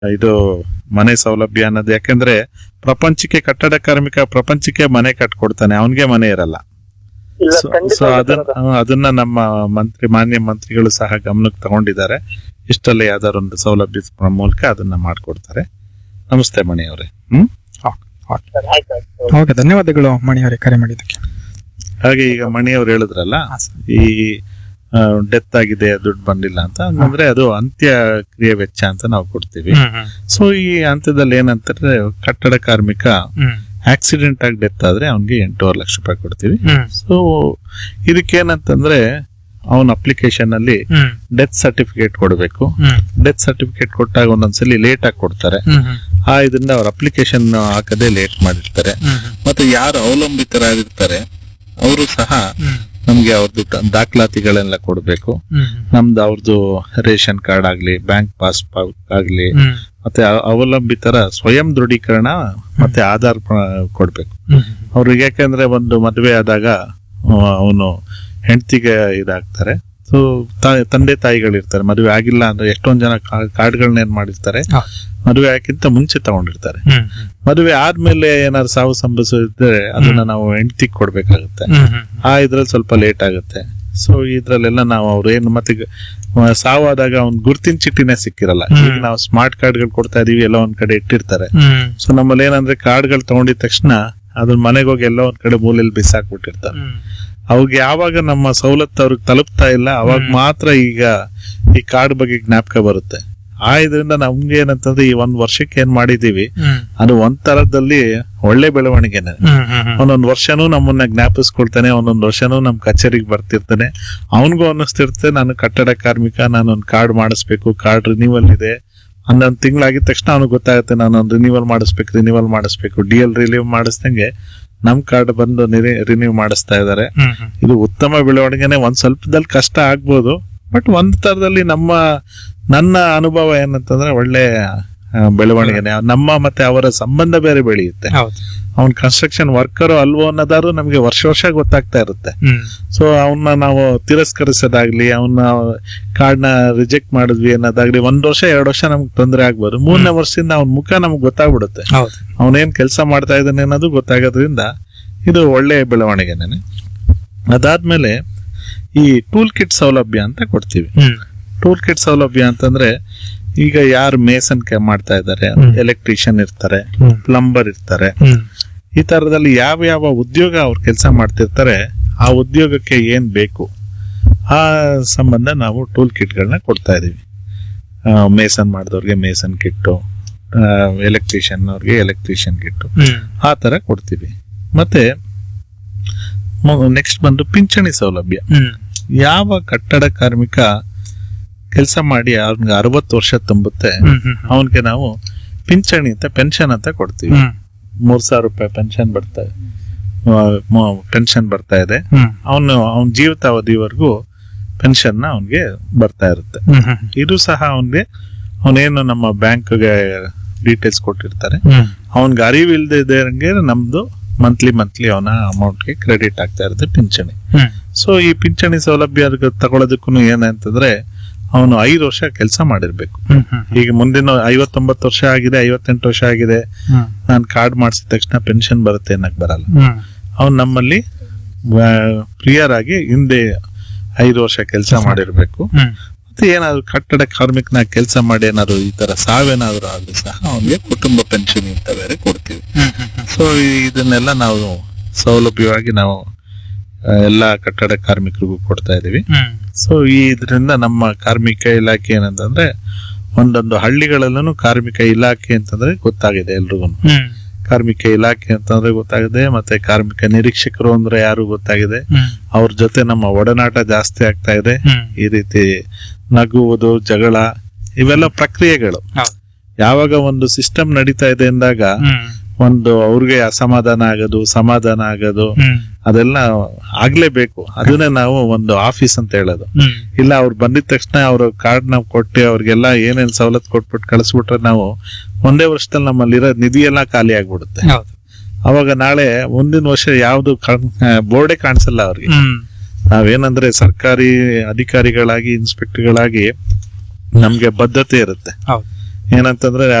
ಇದು ಮನೆ ಸೌಲಭ್ಯ ಅನ್ನೋದು ಯಾಕಂದ್ರೆ ಪ್ರಪಂಚಕ್ಕೆ ಕಟ್ಟಡ ಕಾರ್ಮಿಕ ಪ್ರಪಂಚಕ್ಕೆ ಮನೆ ಕಟ್ಕೊಡ್ತಾನೆ ಅವನಿಗೆ ಮನೆ ಇರಲ್ಲ ಇಲ್ಲ ಸೊ ಖಂಡಿತ ಅದನ್ನ ಅದನ್ನ ನಮ್ಮ ಮಂತ್ರಿ ಮಾನ್ಯ ಮಂತ್ರಿಗಳು ಸಹ ಗಮನಕ್ಕೆ ತಗೊಂಡಿದ್ದಾರೆ ಇಷ್ಟಲ್ಲೇ ಯಾವ್ದಾದ್ರು ಒಂದು ಸೌಲಭ್ಯ ಮೂಲಕ ಅದನ್ನ ಮಾಡ್ಕೊಡ್ತಾರೆ ನಮಸ್ತೆ ಮಣಿ ಅವರೇ ಹ್ಮ್ ಸರ್, ಆಯ್ತು ಆಯ್ತು ಓಕೆ ಧನ್ಯವಾದಗಳು ಮಣಿಯವರೇ ಕರೆ ಮಾಡಿದ್ದಕ್ಕೆ ಹಾಗೆ ಈಗ ಮಣಿ ಅವ್ರು ಹೇಳಿದ್ರಲ್ಲ ಹಾ, ಸರ್. ಈ ಡೆತ್ ಆಗಿದೆ ದುಡ್ಡು ಬಂದಿಲ್ಲ ಅಂತ ಅಂದ್ರೆ ಅದು ಅಂತ್ಯ ಕ್ರಿಯೆ ವೆಚ್ಚ ಅಂತ ನಾವು ಕೊಡ್ತೀವಿ ಹ್ಮ್, ಹ್ಮ್, ಸೊ ಈ ಹಂತದಲ್ಲಿ ಏನಂತಾರೆ ಕಟ್ಟಡ ಕಾರ್ಮಿಕ ಹ್ಮ್, ಆಕ್ಸಿಡೆಂಟ್ ಆಗಿ ಡೆತ್ ಆದ್ರೆ ಅವನಿಗೆ ಎಂಟೂವರೆ ಲಕ್ಷ ರೂಪಾಯಿ ಕೊಡ್ತೀವಿ ಹ್ಮ್, ಸೊ ಇದಕ್ಕೇನಂತಂದ್ರೆ ಅವನ ಅಪ್ಲಿಕೇಶನ್ ಅಲ್ಲಿ ಹ್ಮ್, ಡೆತ್ ಸರ್ಟಿಫಿಕೇಟ್ ಕೊಡಬೇಕು ಹ್ಮ್, ಡೆತ್ ಸರ್ಟಿಫಿಕೇಟ್ ಕೊಟ್ಟಾಗ ಒಂದೊಂದ್ಸಲಿ ಲೇಟ್ ಆಗಿ ಕೊಡ್ತಾರೆ ಹ್ಮ್, ಹ್ಮ್, ಆ ಇದರಿಂದ ಅವ್ರ ಅಪ್ಲಿಕೇಶನ್ ಹಾಕದೆ ಲೇಟ್ ಮಾಡಿರ್ತಾರೆ ಹ್ಮ್, ಮತ್ತೆ ಯಾರು ಅವಲಂಬಿತರಾಗಿರ್ತಾರೆ ಅವರು ಸಹ ಹ್ಮ್, ನಮ್ಗೆ ಅವ್ರದ್ದು ಟ- ದಾಖಲಾತಿಗಳೆಲ್ಲ ಕೊಡ್ಬೇಕು ಹ್ಮ್, ನಮ್ದು ಅವ್ರದ್ದು ರೇಷನ್ ಕಾರ್ಡ್ ಆಗ್ಲಿ ಬ್ಯಾಂಕ್ ಪಾಸ್ ಆಗ್ಲಿ ಹ್ಮ್, ಮತ್ತೆ ಅ- ಅವಲಂಬಿತರ ಸ್ವಯಂ ದೃಢೀಕರಣ ಮತ್ತೆ ಆಧಾರ್ ಪ್ರ- ಕೊಡ್ಬೇಕು ಹ್ಮ್, ಅವ್ರಿಗೆ ಯಾಕಂದ್ರೆ ಒಂದು ಮದುವೆ ಆದಾಗ ಅವನು ಹೆಂಡತಿಗೆ ಇದಾಗ್ತಾರೆ ಸೊ ತಂದೆ ತಾಯಿಗಳಿರ್ತಾರೆ ಮದುವೆ ಆಗಿಲ್ಲ ಅಂದ್ರೆ ಎಷ್ಟೊಂದ್ ಜನ ಕಾರ್ಡ್ಗಳನ್ನ ಏನ್ ಮಾಡಿರ್ತಾರೆ ಹಾ. ಮದುವೆ ಆಗಕ್ಕಿಂತ ಮುಂಚೆ ತಗೊಂಡಿರ್ತಾರೆ ಹ್ಮ್, ಮದುವೆ ಆದ್ಮೇಲೆ ಏನಾದ್ರು ಸಾವು ಸಂಭವಿಸಿದ್ರೆ ಅದನ್ನ ನಾವು ಹೆಂಡತಿಗೆ ಕೊಡ್ಬೇಕಾಗುತ್ತೆ ಹ್ಮ್, ಹ್ಮ್, ಆ ಇದ್ರಲ್ಲಿ ಸ್ವಲ್ಪ ಲೇಟ್ ಆಗುತ್ತೆ ಸೊ ಇದ್ರಲ್ಲೆಲ್ಲ ನಾವು ಅವ್ರು ಏನು ಮತ್ತೆ ಗ- ಆ, ಸಾವಾದಾಗ ಅವ್ನ್ ಗುರ್ತಿನ ಚೀಟಿನೇ ಸಿಕ್ಕಿರಲ್ಲ ಹ್ಮ್. ಈಗ ನಾವು ಸ್ಮಾರ್ಟ್ ಕಾರ್ಡ್ಗಳು ಕೊಡ್ತಾ ಇದೀವಿ ಎಲ್ಲ ಒಂದ್ ಕಡೆ ಇಟ್ಟಿರ್ತಾರೆ ಹ್ಮ್, ಸೊ ನಮ್ಮಲ್ಲಿ ಏನಂದ್ರೆ ಕಾರ್ಡ್ಗಳು ತಗೊಂಡಿದ ತಕ್ಷಣ ಅದ್ರ ಮನೆಗೆ ಹೋಗಿ ಎಲ್ಲ ಒಂದ್ ಕಡೆ ಮೂಲೆಯಲ್ಲಿ ಬಿಸಾಕ್ಬಿಟ್ಟಿರ್ತಾರೆ ಹ್ಮ್, ಅವಾಗ ಯಾವಾಗ ನಮ್ಮ ಸವಲತ್ತು ಅವ್ರಿಗೆ ತಲುಪ್ತಾ ಇಲ್ಲ ಅವಾಗ ಹ್ಮ್. ಮಾತ್ರ ಈಗ ಈ ಕಾರ್ಡ್ ಬಗ್ಗೆ ಜ್ಞಾಪಕ ಬರುತ್ತೆ ಆ ಇದರಿಂದ ನಮ್ಗೆ ಏನಂತಂದ್ರೆ ಈ ಒಂದ್ ವರ್ಷಕ್ಕೆ ಏನ್ ಮಾಡಿದೀವಿ ಹ್ಮ್, ಅದು ಒಂದ್ ತರದಲ್ಲಿ ಒಳ್ಳೆ ಬೆಳವಣಿಗೆನೆ ಹ್ಮ್, ಹ್ಮ್, ಹ್ಮ್. ಒಂದೊಂದ್ ವರ್ಷನೂ ನಮ್ಮನ್ನ ಜ್ಞಾಪಿಸ್ಕೊಳ್ತಾನೆ ಒಂದೊಂದ್ ವರ್ಷನೂ ನಮ್ ಕಚೇರಿಗೆ ಬರ್ತಿರ್ತಾನೆ ಅವನಿಗೂ ಅನ್ನಿಸ್ತಿರುತ್ತೆ ನಾನು ಕಟ್ಟಡ ಕಾರ್ಮಿಕ ನಾನೊಂದ್ ಕಾರ್ಡ್ ಮಾಡಿಸ್ಬೇಕು ಕಾರ್ಡ್ ರಿನಿವಲ್ ಇದೆ ಹನ್ನೊಂದು ತಿಂಗಳಾಗಿದ ತಕ್ಷಣ ಅವ್ನಿಗೆ ಗೊತ್ತಾಗುತ್ತೆ ನಾನೊಂದು ರಿನಿವಲ್ ಮಾಡಿಸ್ಬೇಕು ರಿನಿವಲ್ ಮಾಡಿಸ್ಬೇಕು ಡಿ ಎಲ್ ರಿಲೀವ್ ಮಾಡಿಸ್ದಂಗೆ ನಮ್ ಕಾರ್ಡ್ ಬಂದು ರಿನ್ಯೂ ಮಾಡಿಸ್ತಾ ಇದಾರೆ ಹ್ಮ್, ಹ್ಮ್. ಇದು ಉತ್ತಮ ಬೆಳವಣಿಗೆನೆ ಒಂದ್ ಸ್ವಲ್ಪದಲ್ಲಿ ಕಷ್ಟ ಆಗ್ಬೋದು ಬಟ್ ಒಂದ್ ತರದಲ್ಲಿ ನಮ್ಮ ನನ್ನ ಅನುಭವ ಏನಂತಂದ್ರೆ ಒಳ್ಳೆ ಆ, ಬೆಳವಣಿಗೆನೆ ನಮ್ಮ ಮತ್ತೆ ಅವರ ಸಂಬಂಧ ಬೇರೆ ಬೆಳೆಯುತ್ತೆ ಹೌದು ಅವ್ನ್ ಕನ್ಸ್ಟ್ರಕ್ಷನ್ ವರ್ಕರ್ ಅಲ್ವೋ ಅನ್ನೋದಾದ್ರು ನಮ್ಗೆ ವರ್ಷ ವರ್ಷ ಗೊತ್ತಾಗ್ತಾ ಇರುತ್ತೆ ಹ್ಮ್, ಸೊ ಅವನ್ನ ನಾವು ತಿರಸ್ಕರಿಸೋದಾಗ್ಲಿ ಅವನ್ನ ಕಾರ್ಡ್ನ ರಿಜೆಕ್ಟ್ ಮಾಡಿದ್ವಿ ಅನ್ನೋದಾಗ್ಲಿ ಒಂದ್ ವರ್ಷ ಎರಡು ವರ್ಷ ನಮ್ಗೆ ತೊಂದರೆ ಆಗ್ಬೋದು ಮೂರನೇ ವರ್ಷದಿಂದ ಅವ್ನ ಮುಖ ನಮ್ಗೆ ಗೊತ್ತಾಗ್ಬಿಡುತ್ತೆ ಹೌದು ಅವನೇನ್ ಕೆಲಸ ಮಾಡ್ತಾ ಇದ್ದಾನೆ ಅನ್ನೋದು ಗೊತ್ತಾಗೋದ್ರಿಂದ ಇದು ಒಳ್ಳೆ ಬೆಳವಣಿಗೆನೆ ಅದಾದ್ಮೇಲೆ ಈ ಟೂಲ್ ಕಿಟ್ ಸೌಲಭ್ಯ ಅಂತ ಕೊಡ್ತೀವಿ ಹ್ಮ್, ಟೂಲ್ ಕಿಟ್ ಸೌಲಭ್ಯ ಅಂತಂದ್ರೆ ಈಗ ಯಾರು ಮೇಸನ್ ಮಾಡ್ತಾ ಇದ್ದಾರೆ ಹ್ಮ್. ಎಲೆಕ್ಟ್ರಿಷಿಯನ್ ಇರ್ತಾರೆ ಹ್ಮ್, ಪ್ಲಂಬರ್ ಇರ್ತಾರೆ ಹ್ಮ್, ಈ ತರದಲ್ಲಿ ಯಾವ ಯಾವ ಉದ್ಯೋಗ ಅವ್ರು ಕೆಲಸ ಮಾಡ್ತಿರ್ತಾರೆ ಆ ಉದ್ಯೋಗಕ್ಕೆ ಏನ್ ಬೇಕು ಆ ಸಂಬಂಧ ನಾವು ಟೂಲ್ ಕಿಟ್ಗಳನ್ನ ಕೊಡ್ತಾ ಇದೀವಿ ಮೇಸನ್ ಮಾಡಿದವ್ರಿಗೆ ಮೇಸನ್ ಕಿಟ್ಟು ಎಲೆಕ್ಟ್ರಿಷಿಯನ್ ಅವ್ರಿಗೆ ಎಲೆಕ್ಟ್ರಿಷಿಯನ್ ಕಿಟ್ಟು ಹ್ಮ್, ಆ ತರ ಕೊಡ್ತೀವಿ ಮತ್ತೆ ನೆಕ್ಸ್ಟ್ ಬಂದು ಪಿಂಚಣಿ ಸೌಲಭ್ಯ ಹ್ಮ್, ಯಾವ ಕಟ್ಟಡ ಕಾರ್ಮಿಕ ಕೆಲಸ ಮಾಡಿ ಅವ್ನಿಗೆ ಅರವತ್ತು ವರ್ಷ ತುಂಬುತ್ತೆ ಹ್ಮ್, ಹ್ಮ್, ಅವನಿಗೆ ನಾವು ಪಿಂಚಣಿ ಅಂತ ಪೆನ್ಷನ್ ಅಂತ ಕೊಡ್ತೀವಿ ಹ್ಮ್, ಮೂರ್ ಸಾವಿರ ರೂಪಾಯಿ ಪೆನ್ಷನ್ ಬರ್ತಾ ಪೆನ್ಷನ್ ಬರ್ತಾ ಇದೆ ಹ್ಮ್, ಅವನು ಅವನ ಜೀವಿತಾವಧಿವರೆಗೂ ಪೆನ್ಷನ್ ಅವನಿಗೆ ಬರ್ತಾ ಇರುತ್ತೆ ಹ್ಮ್, ಹ್ಮ್, ಇದು ಸಹ ಅವನಿಗೆ ಅವನೇನು ನಮ್ಮ ಬ್ಯಾಂಕ್ಗೆ ಡೀಟೇಲ್ಸ್ ಕೊಟ್ಟಿರ್ತಾರೆ ಹ್ಮ್, ಅವನ್ಗೆ ಅರಿವು ಇಲ್ಲದೆ ಇದ್ದಂಗೆ ನಮ್ದು ಮಂತ್ಲಿ ಮಂತ್ಲಿ ಅವನ ಅಮೌಂಟ್ಗೆ ಕ್ರೆಡಿಟ್ ಆಗ್ತಾ ಇರುತ್ತೆ ಪಿಂಚಣಿ ಹ್ಮ್, ಸೊ ಈ ಪಿಂಚಣಿ ಸೌಲಭ್ಯ ತಗೊಳ್ಳೋದಕ್ಕೂ ಏನಂತಂದ್ರೆ ಅವನು ಐದು ವರ್ಷ ಕೆಲಸ ಮಾಡಿರ್ಬೇಕು ಹ್ಮ್, ಹ್ಮ್, ಈಗ ಮುಂದಿನ ಐವತ್ತೊಂಬತ್ತು ವರ್ಷ ಆಗಿದೆ ಐವತ್ತೆಂಟು ವರ್ಷ ಆಗಿದೆ ಹ್ಮ್, ನಾನು ಕಾರ್ಡ್ ಮಾಡಿಸಿದ ತಕ್ಷಣ ಪೆನ್ಷನ್ ಬರುತ್ತೆ ಅನ್ನಕ್ ಬರಲ್ಲ ಹ್ಮ್, ಅವ್ನು ನಮ್ಮಲ್ಲಿ ಪ್ರಿಯರ್ ಆಗಿ ಹಿಂದೆ ಐದು ವರ್ಷ ಕೆಲಸ ಮಾಡಿರ್ಬೇಕು ಹ್ಮ್, ಮತ್ತೆ ಏನಾದ್ರು ಕಟ್ಟಡ ಕಾರ್ಮಿಕನ ಕೆಲಸ ಮಾಡಿ ಏನಾದ್ರು ಈ ತರ ಸಾವೇನಾದ್ರು ಆದ್ರೂ ಸಹ ಅವನಿಗೆ ಕುಟುಂಬ ಪೆನ್ಷನ್ ಅಂತ ಬೇರೆ ಕೊಡ್ತೀವಿ ಹ್ಮ್, ಹ್ಮ್, ಹ್ಮ್. ಸೊ ಇದನ್ನೆಲ್ಲ ನಾವು ಸೌಲಭ್ಯವಾಗಿ ನಾವು ಆ, ಎಲ್ಲಾ ಕಟ್ಟಡ ಕಾರ್ಮಿಕರಿಗೂ ಕೊಡ್ತಾ ಇದೀವಿ ಹ್ಮ್, ಸೊ ಈ ಇದರಿಂದ ನಮ್ಮ ಕಾರ್ಮಿಕ ಇಲಾಖೆ ಏನಂತಂದ್ರೆ ಒಂದೊಂದು ಹಳ್ಳಿಗಳಲ್ಲೂ ಕಾರ್ಮಿಕ ಇಲಾಖೆ ಅಂತಂದ್ರೆ ಗೊತ್ತಾಗಿದೆ ಎಲ್ರಿಗೂ ಹ್ಮ್, ಕಾರ್ಮಿಕ ಇಲಾಖೆ ಅಂತಂದ್ರೆ ಗೊತ್ತಾಗಿದೆ ಮತ್ತೆ ಕಾರ್ಮಿಕ ನಿರೀಕ್ಷಕರು ಅಂದ್ರೆ ಯಾರು ಗೊತ್ತಾಗಿದೆ ಹ್ಮ್, ಅವ್ರ ಜೊತೆ ನಮ್ಮ ಒಡನಾಟ ಜಾಸ್ತಿ ಆಗ್ತಾ ಇದೆ ಹ್ಮ್. ಈ ರೀತಿ ನಗುವುದು ಜಗಳ ಇವೆಲ್ಲ ಪ್ರಕ್ರಿಯೆಗಳು ಹೌದು. ಯಾವಾಗ ಒಂದು ಸಿಸ್ಟಮ್ ನಡೀತಾ ಇದೆ ಅಂದಾಗ ಹ್ಮ್, ಒಂದು ಅವ್ರಿಗೆ ಅಸಮಾಧಾನ ಆಗೋದು ಸಮಾಧಾನ ಆಗೋದು ಹ್ಮ್, ಅದೆಲ್ಲ ಆಗ್ಲೇಬೇಕು ಅದನ್ನೇ ನಾವು ಒಂದು ಆಫೀಸ್ ಅಂತ ಹೇಳೋದು ಹ್ಮ್, ಇಲ್ಲ ಅವ್ರು ಬಂದಿದ ತಕ್ಷಣ ಅವ್ರ ಕಾರ್ಡ್ ನಾವು ಕೊಟ್ಟು ಅವ್ರಿಗೆಲ್ಲ ಏನೇನ್ ಸವಲತ್ತು ಕೊಟ್ಬಿಟ್ಟು ಕಳಿಸ್ಬಿಟ್ರೆ ನಾವು ಒಂದೇ ವರ್ಷದಲ್ಲಿ ನಮ್ಮಲ್ಲಿರೋ ನಿಧಿ ಎಲ್ಲ ಖಾಲಿ ಆಗ್ಬಿಡುತ್ತೆ ಹೌದು. ಅವಾಗ ನಾಳೆ ಮುಂದಿನ ವರ್ಷ ಯಾವ್ದು ಬೋರ್ಡೇ ಕಾಣಿಸಲ್ಲ ಅವ್ರಿಗೆ ಹ್ಮ್, ನಾವೇನಂದ್ರೆ ಸರ್ಕಾರಿ ಅಧಿಕಾರಿಗಳಾಗಿ ಇನ್ಸ್ಪೆಕ್ಟರ್ಗಳಾಗಿ ನಮ್ಗೆ ಬದ್ಧತೆ ಇರುತ್ತೆ ಹೌದು. ಏನಂತಂದ್ರೆ